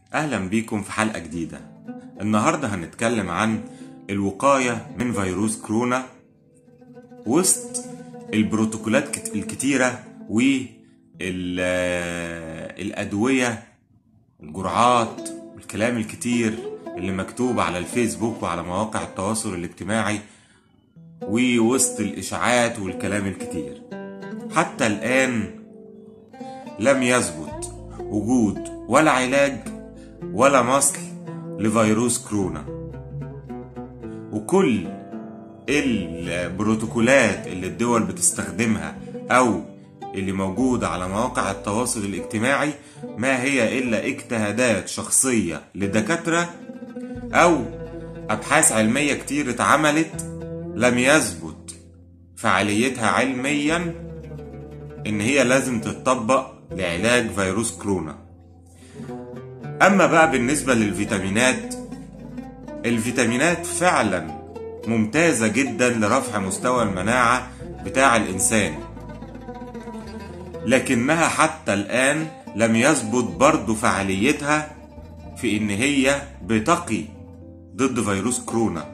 أهلا بيكم في حلقة جديدة النهاردة هنتكلم عن الوقاية من فيروس كورونا وسط البروتوكولات كت- الكتيرة والأدوية الجرعات والكلام الكتير اللي مكتوب على الفيسبوك وعلى مواقع التواصل الاجتماعي ووسط الإشاعات والكلام الكتير حتى الآن لم يثبت وجود ولا علاج ولا مصل لفيروس كورونا وكل البروتوكولات اللي الدول بتستخدمها او اللي موجودة على مواقع التواصل الاجتماعي ما هي الا اجتهادات شخصية لدكاترة او ابحاث علمية كتير اتعملت لم يثبت فعاليتها علميا ان هي لازم تتطبق لعلاج فيروس كورونا اما بقى بالنسبة للفيتامينات الفيتامينات فعلا ممتازة جدا لرفع مستوى المناعة بتاع الانسان لكنها حتى الان لم يثبت برضو فعاليتها في ان هي بتقي ضد فيروس كورونا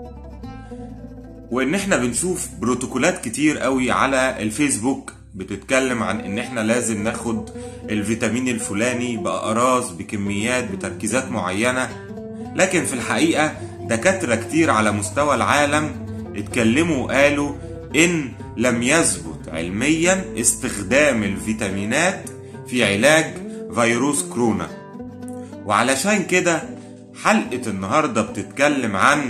وان احنا بنشوف بروتوكولات كتير قوي على الفيسبوك بتتكلم عن ان احنا لازم ناخد الفيتامين الفلاني باقراص بكميات بتركيزات معينة لكن في الحقيقة دكاترة كتير على مستوى العالم اتكلموا وقالوا ان لم يثبت علميا استخدام الفيتامينات في علاج فيروس كورونا وعلشان كده حلقة النهاردة بتتكلم عن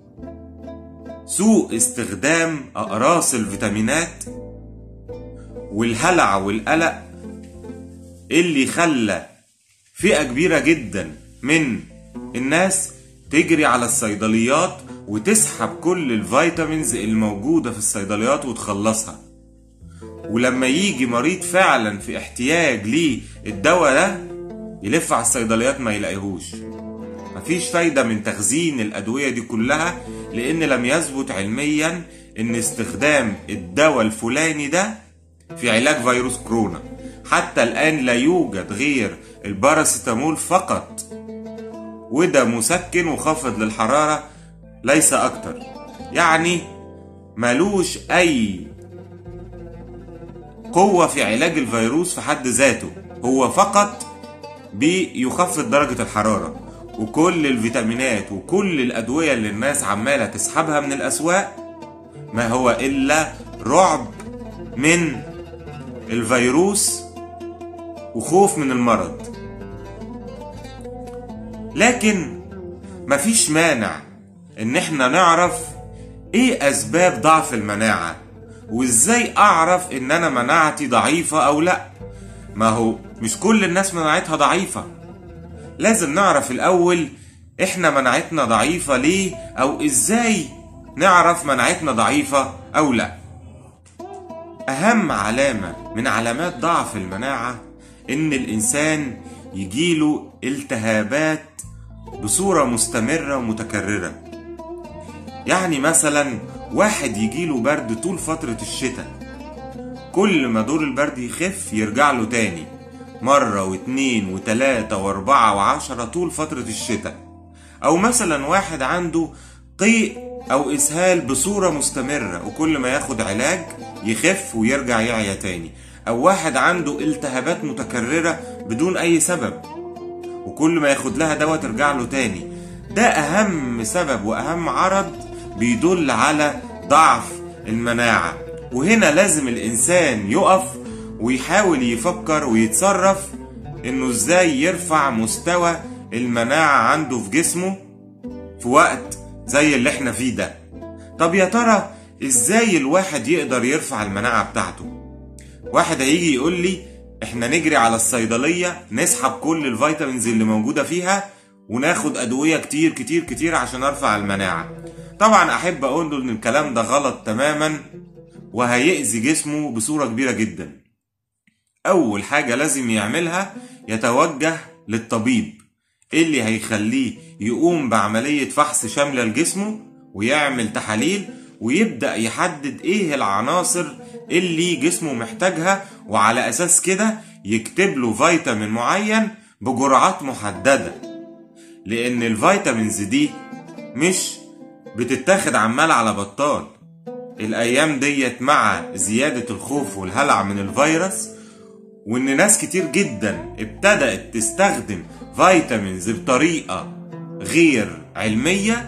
سوء استخدام أقراص الفيتامينات والهلع والقلق اللي خلى فئة كبيرة جدا من الناس تجري على الصيدليات وتسحب كل الفيتامينز الموجودة في الصيدليات وتخلصها ولما يجي مريض فعلا في احتياج للدواء ده يلف على الصيدليات ما يلاقيهوش مفيش فايدة من تخزين الأدوية دي كلها لأن لم يثبت علميا إن استخدام الدواء الفلاني ده في علاج فيروس كورونا حتى الآن لا يوجد غير الباراسيتامول فقط وده مسكن وخافض للحرارة ليس أكتر يعني ملوش أي قوة في علاج الفيروس في حد ذاته هو فقط بيخفض درجة الحرارة وكل الفيتامينات وكل الأدوية اللي الناس عمالة تسحبها من الأسواق ما هو إلا رعب من الفيروس وخوف من المرض لكن مفيش مانع ان احنا نعرف ايه اسباب ضعف المناعة وازاي اعرف ان انا مناعتي ضعيفة او لا ما هو مش كل الناس مناعتها ضعيفة لازم نعرف الاول احنا مناعتنا ضعيفة ليه او ازاي نعرف مناعتنا ضعيفة او لا اهم علامة من علامات ضعف المناعة ان الانسان يجيله التهابات بصورة مستمرة ومتكررة يعني مثلا واحد يجيله برد طول فترة الشتاء كل ما دور البرد يخف يرجع له تاني مرة واتنين وتلاتة واربعة وعشرة طول فترة الشتاء أو مثلا واحد عنده قيء أو إسهال بصورة مستمرة وكل ما ياخد علاج يخف ويرجع يعيا تاني أو واحد عنده التهابات متكررة بدون أي سبب وكل ما ياخد لها دواء ترجع له تاني ده أهم سبب وأهم عرض بيدل على ضعف المناعة وهنا لازم الإنسان يقف ويحاول يفكر ويتصرف إنه إزاي يرفع مستوى المناعة عنده في جسمه في وقت زي اللي احنا فيه ده طب يا ترى إزاي الواحد يقدر يرفع المناعة بتاعته واحد هيجي يقول لي احنا نجري على الصيدلية نسحب كل الفيتامينز اللي موجودة فيها وناخد أدوية كتير كتير كتير عشان أرفع المناعة طبعا أحب أقول له إن الكلام ده غلط تماما وهيأذي جسمه بصورة كبيرة جدا أول حاجة لازم يعملها يتوجه للطبيب اللي هيخليه يقوم بعملية فحص شاملة لجسمه ويعمل تحاليل ويبدأ يحدد ايه العناصر اللي جسمه محتاجها وعلى اساس كده يكتب له فيتامين معين بجرعات محددة لأن الفيتامينز دي مش بتتاخد عمال على بطال الأيام ديت مع زيادة الخوف والهلع من الفيروس وإن ناس كتير جدا ابتدأت تستخدم فيتامينز بطريقة غير علمية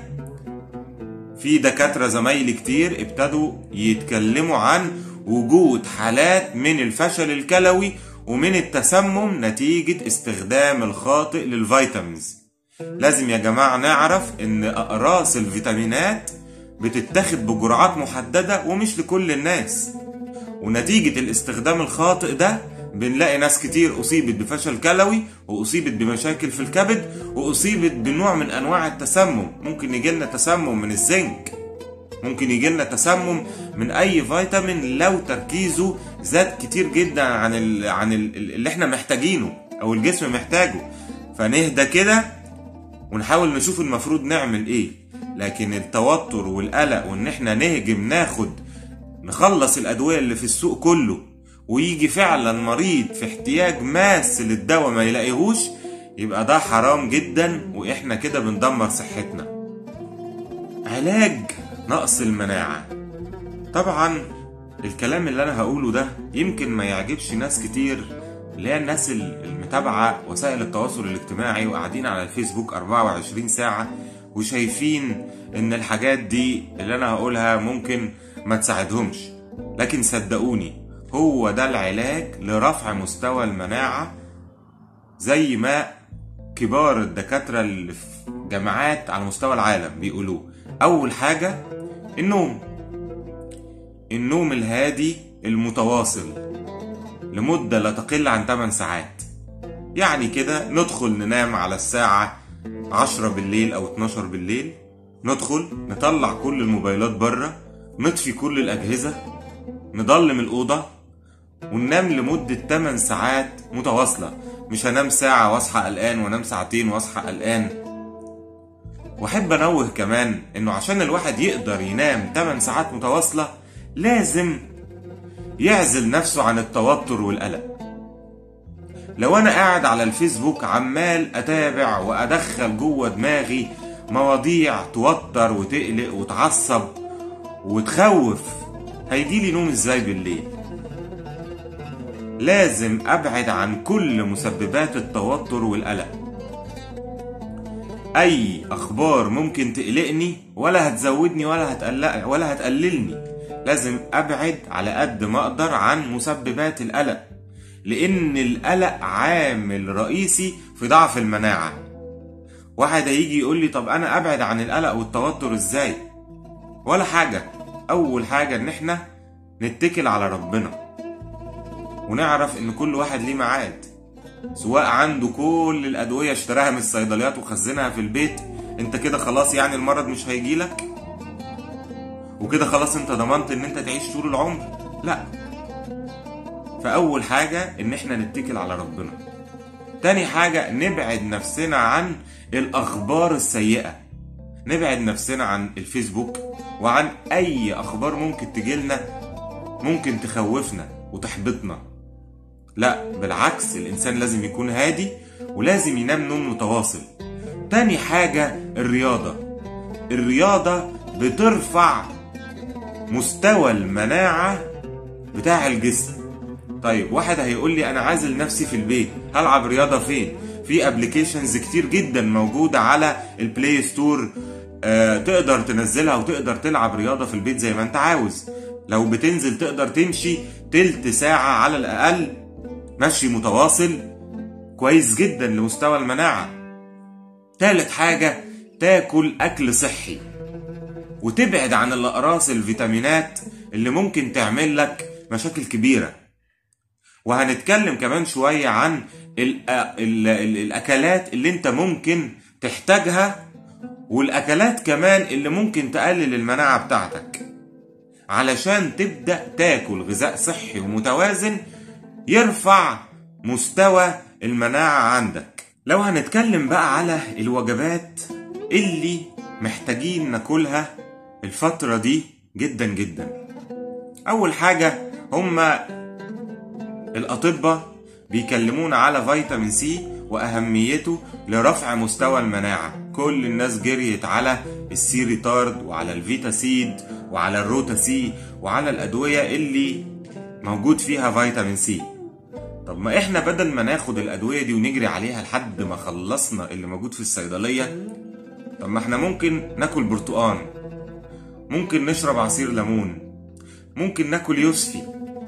في دكاترة زمايلي كتير ابتدوا يتكلموا عن وجود حالات من الفشل الكلوي ومن التسمم نتيجة استخدام الخاطئ للفيتامينز لازم يا جماعة نعرف ان اقراص الفيتامينات بتتاخد بجرعات محددة ومش لكل الناس ونتيجة الاستخدام الخاطئ ده بنلاقي ناس كتير أصيبت بفشل كلوي وأصيبت بمشاكل في الكبد وأصيبت بنوع من أنواع التسمم ممكن يجيلنا تسمم من الزنك ممكن يجيلنا تسمم من أي فيتامين لو تركيزه زاد كتير جدا عن ال عن ال اللي احنا محتاجينه أو الجسم محتاجه فنهدى كده ونحاول نشوف المفروض نعمل ايه لكن التوتر والقلق وان احنا نهجم ناخد نخلص الادويه اللي في السوق كله ويجي فعلا مريض في احتياج ماس للدواء ما يلاقيهوش يبقى ده حرام جدا واحنا كده بندمر صحتنا علاج نقص المناعة طبعا الكلام اللي انا هقوله ده يمكن ما يعجبش ناس كتير اللي هي الناس المتابعة وسائل التواصل الاجتماعي وقاعدين على الفيسبوك 24 ساعة وشايفين ان الحاجات دي اللي انا هقولها ممكن ما تساعدهمش لكن صدقوني هو ده العلاج لرفع مستوى المناعة زي ما كبار الدكاترة اللي في جامعات على مستوى العالم بيقولوه أول حاجة النوم النوم الهادي المتواصل لمدة لا تقل عن 8 ساعات يعني كده ندخل ننام على الساعة 10 بالليل أو 12 بالليل ندخل نطلع كل الموبايلات بره نطفي كل الأجهزة نضلم الأوضة وننام لمدة 8 ساعات متواصلة مش هنام ساعة واصحى قلقان وانام ساعتين واصحى قلقان واحب انوه كمان انه عشان الواحد يقدر ينام 8 ساعات متواصلة لازم يعزل نفسه عن التوتر والقلق لو انا قاعد على الفيسبوك عمال اتابع وادخل جوه دماغي مواضيع توتر وتقلق وتعصب وتخوف هيجيلي نوم ازاي بالليل لازم ابعد عن كل مسببات التوتر والقلق اي اخبار ممكن تقلقني ولا هتزودني ولا هتقلق ولا هتقللني لازم ابعد على قد ما اقدر عن مسببات القلق لان القلق عامل رئيسي في ضعف المناعه واحد هيجي يقول لي طب انا ابعد عن القلق والتوتر ازاي ولا حاجه اول حاجه ان احنا نتكل على ربنا ونعرف ان كل واحد ليه ميعاد سواء عنده كل الادويه اشتراها من الصيدليات وخزنها في البيت انت كده خلاص يعني المرض مش هيجيلك وكده خلاص انت ضمنت ان انت تعيش طول العمر لا فاول حاجه ان احنا نتكل على ربنا تاني حاجه نبعد نفسنا عن الاخبار السيئه نبعد نفسنا عن الفيسبوك وعن اي اخبار ممكن تجيلنا ممكن تخوفنا وتحبطنا لا بالعكس الانسان لازم يكون هادي ولازم ينام نوم متواصل تاني حاجة الرياضة الرياضة بترفع مستوى المناعة بتاع الجسم طيب واحد هيقول لي انا عازل نفسي في البيت هلعب رياضة فين في ابلكيشنز كتير جدا موجودة على البلاي ستور آه تقدر تنزلها وتقدر تلعب رياضة في البيت زي ما انت عاوز لو بتنزل تقدر تمشي تلت ساعة على الأقل مشي متواصل كويس جدا لمستوى المناعة تالت حاجة تاكل أكل صحي وتبعد عن الأقراص الفيتامينات اللي ممكن تعمل لك مشاكل كبيرة وهنتكلم كمان شوية عن ال ال ال الأكلات اللي انت ممكن تحتاجها والأكلات كمان اللي ممكن تقلل المناعة بتاعتك علشان تبدأ تاكل غذاء صحي ومتوازن يرفع مستوى المناعة عندك لو هنتكلم بقى على الوجبات اللي محتاجين ناكلها الفترة دي جدا جدا أول حاجة هما الأطباء بيكلمونا على فيتامين سي وأهميته لرفع مستوى المناعة كل الناس جريت على السيريتارد وعلى الفيتاسيد وعلى الروتاسي وعلى الأدوية اللي موجود فيها فيتامين سي طب ما احنا بدل ما ناخد الأدوية دي ونجري عليها لحد ما خلصنا اللي موجود في الصيدلية طب ما احنا ممكن ناكل برتقان ممكن نشرب عصير ليمون ممكن ناكل يوسفي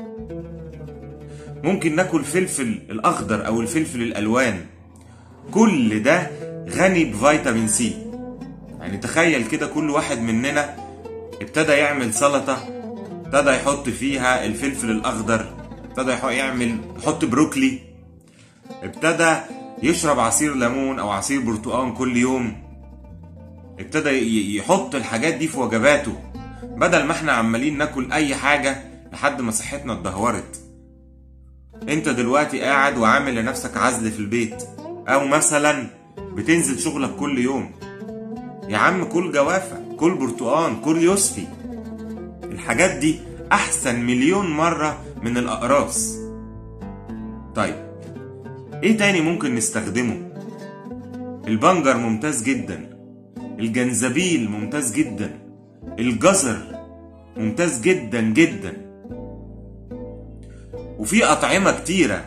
ممكن ناكل فلفل الاخضر او الفلفل الالوان كل ده غني بفيتامين سي يعني تخيل كده كل واحد مننا ابتدى يعمل سلطة ابتدى يحط فيها الفلفل الاخضر ابتدى يعمل يحط بروكلي ابتدى يشرب عصير ليمون او عصير برتقان كل يوم ابتدى يحط الحاجات دي في وجباته بدل ما احنا عمالين ناكل اي حاجة لحد ما صحتنا اتدهورت انت دلوقتي قاعد وعامل لنفسك عزل في البيت او مثلا بتنزل شغلك كل يوم يا عم كل جوافة كل برتقان كل يوسفي الحاجات دي احسن مليون مرة من الاقراص طيب ايه تاني ممكن نستخدمه البنجر ممتاز جدا الجنزبيل ممتاز جدا الجزر ممتاز جدا جدا وفي أطعمة كتيرة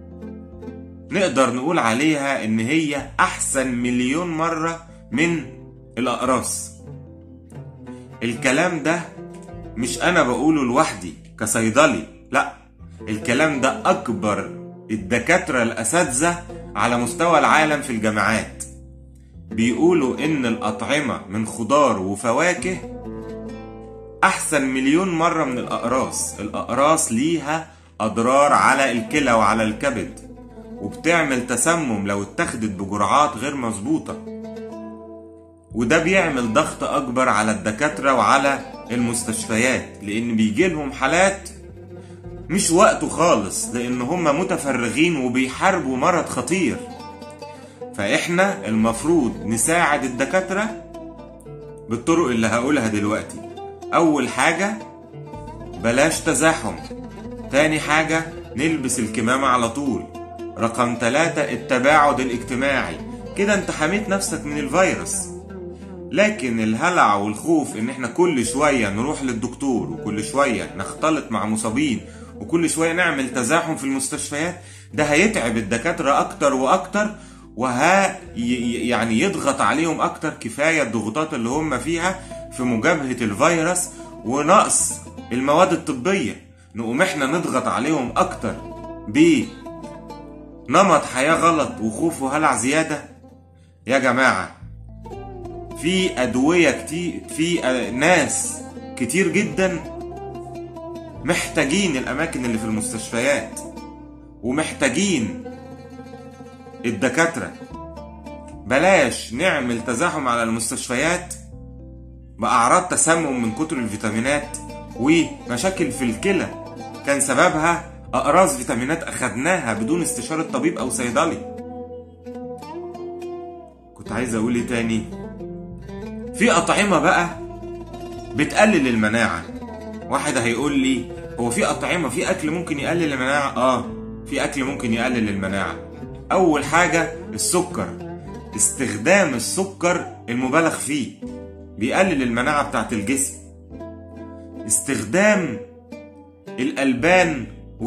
نقدر نقول عليها إن هي أحسن مليون مرة من الأقراص الكلام ده مش أنا بقوله لوحدي كصيدلي لأ الكلام ده أكبر الدكاترة الأساتذة على مستوى العالم في الجامعات بيقولوا إن الأطعمة من خضار وفواكه أحسن مليون مرة من الأقراص الأقراص ليها أضرار على الكلى وعلى الكبد وبتعمل تسمم لو اتخذت بجرعات غير مظبوطة وده بيعمل ضغط أكبر على الدكاترة وعلى المستشفيات لأن بيجيلهم حالات مش وقته خالص لأن هم متفرغين وبيحاربوا مرض خطير فإحنا المفروض نساعد الدكاترة بالطرق اللي هقولها دلوقتي أول حاجة بلاش تزاحم تاني حاجة نلبس الكمامة على طول رقم ثلاثة التباعد الاجتماعي كده انت حميت نفسك من الفيروس لكن الهلع والخوف ان احنا كل شوية نروح للدكتور وكل شوية نختلط مع مصابين وكل شوية نعمل تزاحم في المستشفيات ده هيتعب الدكاترة اكتر واكتر وها يعني يضغط عليهم اكتر كفاية الضغوطات اللي هم فيها في مجابهة الفيروس ونقص المواد الطبية نقوم احنا نضغط عليهم اكتر ب نمط حياة غلط وخوف وهلع زيادة يا جماعة في أدوية كتير في ناس كتير جدا محتاجين الأماكن اللي في المستشفيات ومحتاجين الدكاترة بلاش نعمل تزاحم على المستشفيات بأعراض تسمم من كتر الفيتامينات ومشاكل في الكلى كان سببها أقراص فيتامينات أخدناها بدون استشارة طبيب أو صيدلي كنت عايز أقول إيه تاني في أطعمة بقى بتقلل المناعة واحد هيقول لي هو في أطعمة في أكل ممكن يقلل المناعة آه في أكل ممكن يقلل المناعة أول حاجة السكر استخدام السكر المبالغ فيه بيقلل المناعة بتاعت الجسم استخدام الألبان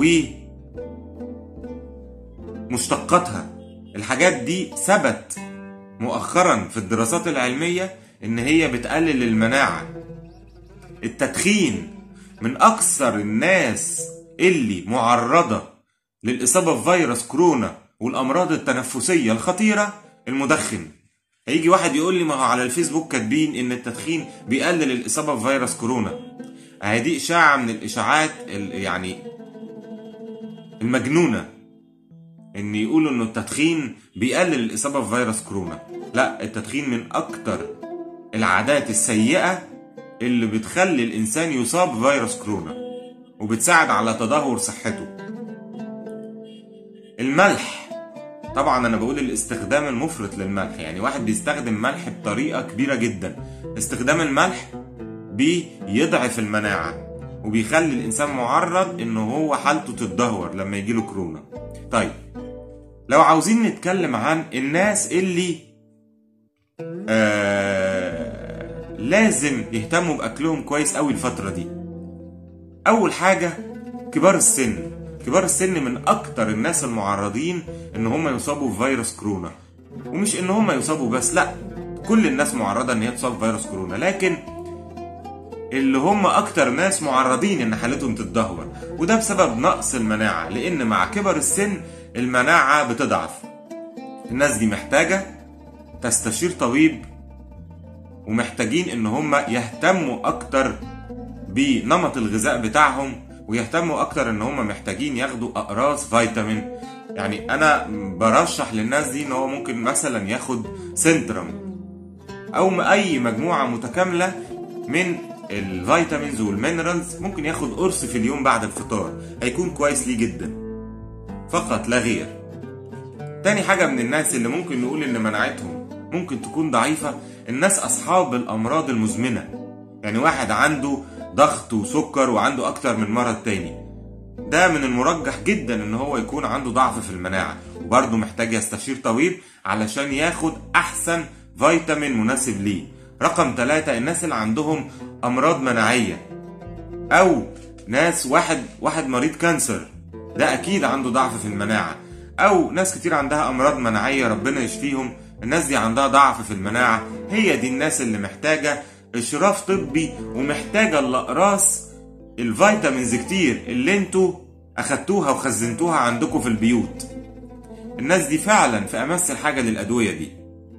ومشتقاتها الحاجات دي ثبت مؤخرا في الدراسات العلمية ان هي بتقلل المناعة التدخين من اكثر الناس اللي معرضة للإصابة بفيروس كورونا والأمراض التنفسية الخطيرة المدخن هيجي واحد يقول لي ما هو على الفيسبوك كاتبين ان التدخين بيقلل الإصابة بفيروس كورونا اهي دي إشاعة من الإشاعات يعني المجنونة ان يقولوا انه التدخين بيقلل الإصابة بفيروس كورونا لا التدخين من أكتر العادات السيئة اللي بتخلي الإنسان يصاب بفيروس كورونا وبتساعد على تدهور صحته الملح طبعا انا بقول الاستخدام المفرط للملح يعني واحد بيستخدم ملح بطريقة كبيرة جدا استخدام الملح بيضعف المناعة وبيخلي الانسان معرض ان هو حالته تتدهور لما يجيله كورونا طيب لو عاوزين نتكلم عن الناس اللي آه لازم يهتموا باكلهم كويس قوي الفتره دي اول حاجه كبار السن كبار السن من اكتر الناس المعرضين ان هم يصابوا بفيروس كورونا ومش ان هم يصابوا بس لا كل الناس معرضه ان هي تصاب بفيروس كورونا لكن اللي هم اكتر ناس معرضين ان حالتهم تتدهور وده بسبب نقص المناعه لان مع كبر السن المناعه بتضعف الناس دي محتاجه تستشير طبيب ومحتاجين ان هم يهتموا اكتر بنمط الغذاء بتاعهم ويهتموا اكتر ان هم محتاجين ياخدوا اقراص فيتامين يعني انا برشح للناس دي ان هو ممكن مثلا ياخد سنترم او اي مجموعه متكامله من الفيتامينز والمينرالز ممكن ياخد قرص في اليوم بعد الفطار هيكون كويس ليه جدا فقط لا غير تاني حاجة من الناس اللي ممكن نقول ان مناعتهم ممكن تكون ضعيفة الناس اصحاب الامراض المزمنة يعني واحد عنده ضغط وسكر وعنده اكتر من مرض تاني ده من المرجح جدا ان هو يكون عنده ضعف في المناعة وبرضه محتاج يستشير طبيب علشان ياخد احسن فيتامين مناسب ليه رقم ثلاثة الناس اللي عندهم امراض مناعية او ناس واحد واحد مريض كانسر ده اكيد عنده ضعف في المناعة او ناس كتير عندها امراض مناعية ربنا يشفيهم الناس دي عندها ضعف في المناعة هي دي الناس اللي محتاجة اشراف طبي ومحتاجة الاقراص الفيتامينز كتير اللي انتوا اخدتوها وخزنتوها عندكم في البيوت الناس دي فعلا في امس الحاجة للادوية دي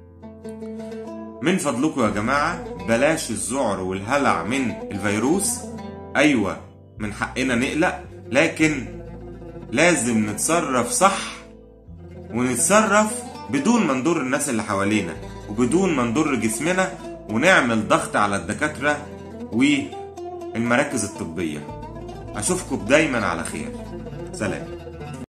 من فضلكم يا جماعة بلاش الذعر والهلع من الفيروس ايوه من حقنا نقلق لكن لازم نتصرف صح ونتصرف بدون ما نضر الناس اللي حوالينا وبدون ما نضر جسمنا ونعمل ضغط على الدكاترة والمراكز الطبية أشوفكم دايما على خير سلام